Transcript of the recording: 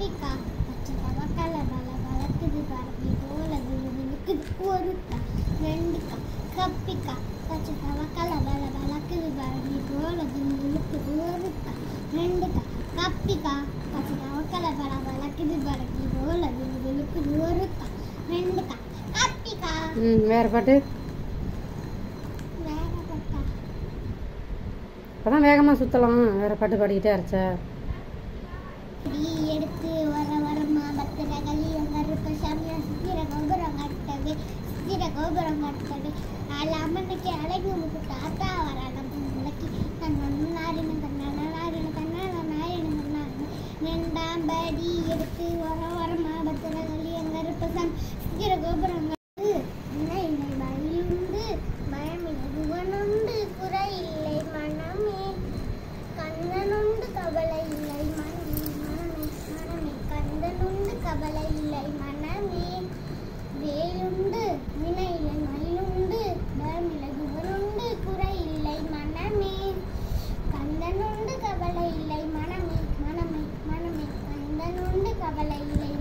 கப்பிக்கா பச்சை தவக்கலை பல வளர்க்குது பரப்பி போல விழுக்குது ஒருக்கா ரெண்டுக்கா கப்பிக்கா பச்சை தவக்கலை பல வளர்க்குது பரப்பி போல விழுக்குது ஒருக்கா ரெண்டுக்கா கப்பிக்கா பச்சை தவக்கலை பல வளர்க்குது பரப்பி போல விழுக்குது ஒருக்கா ரெண்டுக்கா கப்பிக்கா ம் வேறு பாட்டு வேற பட்டா அப்பதான் வேகமாக சுற்றலாம் வேறு பாட்டு பாடிக்கிட்டே அரைச்ச நீ எடுத்து வர வர மாபத்திர கலியம் கருப்ப சாமியா சித்திர கோபுரம் கட்டவே சித்திர கோபுரம் கட்டவே அம்மனுக்கு அழகு முக்கு தாத்தா வர நம்ம முளைக்கு தன்னொன்னு நாரின தன்னான நாரின தன்னான நாரின தன்னான ரெண்டாம் படி எடுத்து வர வர மாபத்திர கலியம் கருப்ப சாமி சித்திர கோபுரம் கட்டு இல்லை இல்லை வழியுண்டு பயமில்லை புவனுண்டு குறை இல்லை மனமே கந்தனுண்டு கவலை இல்லை மனமே மனமே மனமே கந்தனுண்டு கவலை இல்லை மனமே வேலுண்டு வினை இல்லை மயிலுண்டு பயமில்லை புகழுண்டு குறை இல்லை மனமே கந்தனுண்டு கவலை இல்லை மனமே மனமே மனமே கந்தனுண்டு கவலை இல்லை